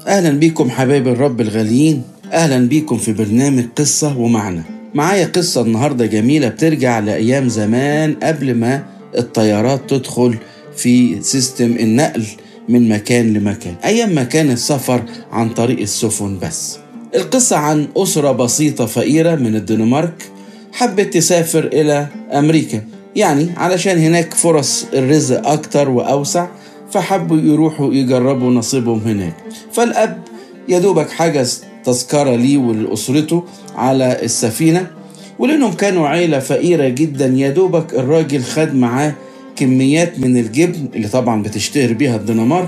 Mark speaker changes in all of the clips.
Speaker 1: أهلا بيكم حبايب الرب الغاليين أهلا بيكم في برنامج قصة ومعنى معايا قصة النهاردة جميلة بترجع لأيام زمان قبل ما الطيارات تدخل في سيستم النقل من مكان لمكان أيام ما كان السفر عن طريق السفن بس القصة عن أسرة بسيطة فقيرة من الدنمارك حبت تسافر إلى أمريكا يعني علشان هناك فرص الرزق أكتر وأوسع فحبوا يروحوا يجربوا نصيبهم هناك فالأب يدوبك حجز تذكرة ليه ولأسرته على السفينة ولأنهم كانوا عيلة فقيرة جدا يدوبك الراجل خد معاه كميات من الجبن اللي طبعا بتشتهر بيها الدنمارك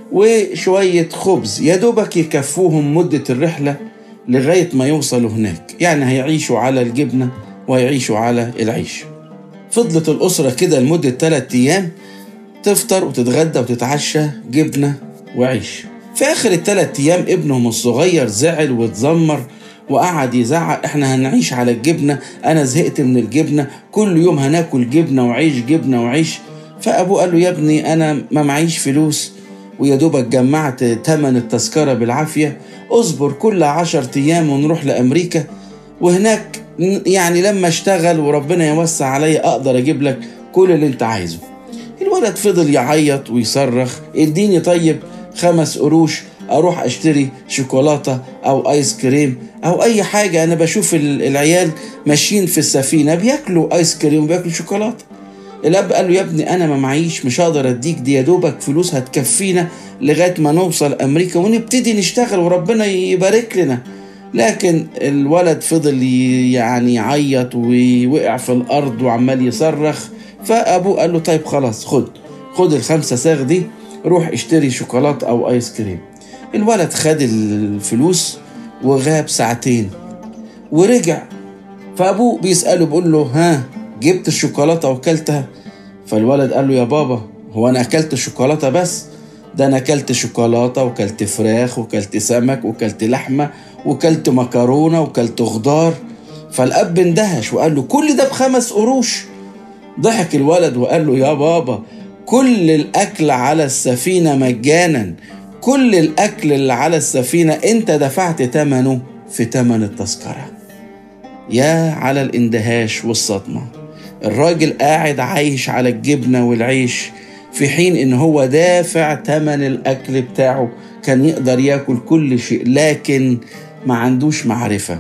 Speaker 1: وشوية خبز يدوبك يكفوهم مدة الرحلة لغاية ما يوصلوا هناك يعني هيعيشوا على الجبنة وهيعيشوا على العيش فضلت الأسرة كده لمدة ثلاثة أيام تفطر وتتغدى وتتعشى جبنة وعيش في آخر الثلاث أيام ابنهم الصغير زعل واتذمر وقعد يزعق احنا هنعيش على الجبنة أنا زهقت من الجبنة كل يوم هناكل جبنة وعيش جبنة وعيش فأبوه قال له يا ابني أنا ما معيش فلوس ويا دوبك جمعت تمن التذكرة بالعافية اصبر كل عشر أيام ونروح لأمريكا وهناك يعني لما اشتغل وربنا يوسع عليا أقدر أجيب لك كل اللي أنت عايزه الولد فضل يعيط ويصرخ اديني طيب خمس قروش اروح اشتري شوكولاته او ايس كريم او اي حاجه انا بشوف العيال ماشيين في السفينه بياكلوا ايس كريم وبياكلوا شوكولاته الاب قال له يا ابني انا ما معيش مش هقدر اديك دي يا دوبك فلوس هتكفينا لغايه ما نوصل امريكا ونبتدي نشتغل وربنا يبارك لنا لكن الولد فضل يعني يعيط ووقع في الارض وعمال يصرخ فابوه قال له طيب خلاص خد خد الخمسه ساغ دي روح اشتري شوكولاته او ايس كريم الولد خد الفلوس وغاب ساعتين ورجع فابوه بيساله بيقول له ها جبت الشوكولاته واكلتها فالولد قال له يا بابا هو انا اكلت الشوكولاته بس ده انا اكلت شوكولاته وكلت فراخ وكلت سمك وكلت لحمه وكلت مكرونه وكلت خضار فالاب اندهش وقال له كل ده بخمس قروش ضحك الولد وقال له يا بابا كل الأكل على السفينة مجانا كل الأكل اللي على السفينة أنت دفعت ثمنه في ثمن التذكرة يا على الاندهاش والصدمة الراجل قاعد عايش على الجبنة والعيش في حين إن هو دافع ثمن الأكل بتاعه كان يقدر ياكل كل شيء لكن ما عندوش معرفة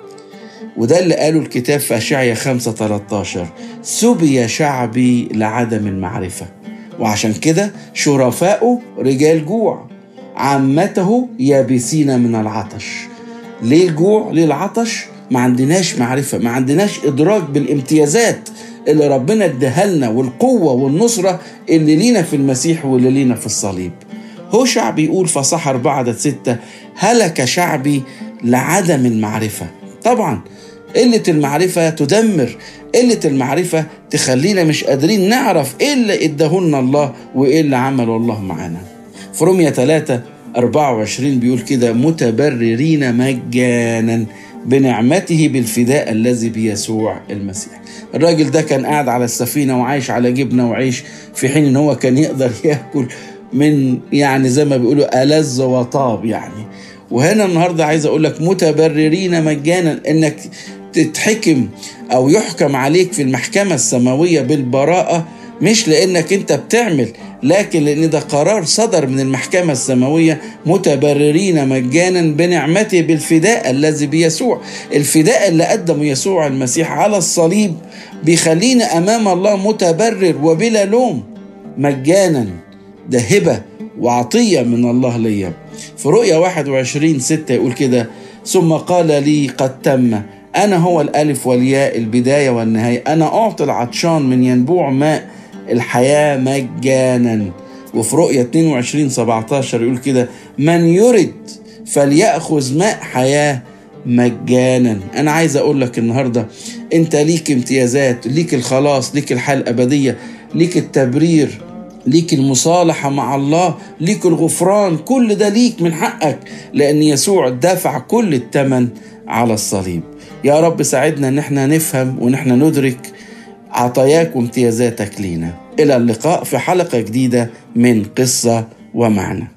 Speaker 1: وده اللي قاله الكتاب في أشعيا 5 13 سبي شعبي لعدم المعرفة وعشان كده شرفاؤه رجال جوع عامته يابسين من العطش ليه الجوع ليه العطش ما عندناش معرفة ما عندناش إدراك بالامتيازات اللي ربنا اداها لنا والقوة والنصرة اللي لينا في المسيح واللي لينا في الصليب هو شعب يقول فصح أربعة عدد ستة هلك شعبي لعدم المعرفة طبعا قلة المعرفة تدمر قلة المعرفة تخلينا مش قادرين نعرف ايه اللي اداهولنا الله وايه اللي عمله الله معانا في رومية 3 24 بيقول كده متبررين مجانا بنعمته بالفداء الذي بيسوع المسيح الراجل ده كان قاعد على السفينة وعايش على جبنة وعيش في حين ان هو كان يقدر ياكل من يعني زي ما بيقولوا ألذ وطاب يعني وهنا النهارده عايز اقول لك متبررين مجانا انك تتحكم او يحكم عليك في المحكمه السماويه بالبراءه مش لانك انت بتعمل لكن لان ده قرار صدر من المحكمه السماويه متبررين مجانا بنعمته بالفداء الذي بيسوع الفداء اللي قدمه يسوع المسيح على الصليب بيخلينا امام الله متبرر وبلا لوم مجانا ده هبه وعطيه من الله ليا في رؤيا 21 6 يقول كده ثم قال لي قد تم أنا هو الألف والياء البداية والنهاية أنا أعطي العطشان من ينبوع ماء الحياة مجانا وفي رؤية 22 17 يقول كده من يرد فليأخذ ماء حياة مجانا أنا عايز أقول لك النهاردة أنت ليك امتيازات ليك الخلاص ليك الحياة الأبدية ليك التبرير ليك المصالحة مع الله ليك الغفران كل ده ليك من حقك لأن يسوع دفع كل الثمن على الصليب يا رب ساعدنا ان احنا نفهم وان احنا ندرك عطاياك وامتيازاتك لينا الى اللقاء في حلقة جديدة من قصة ومعنى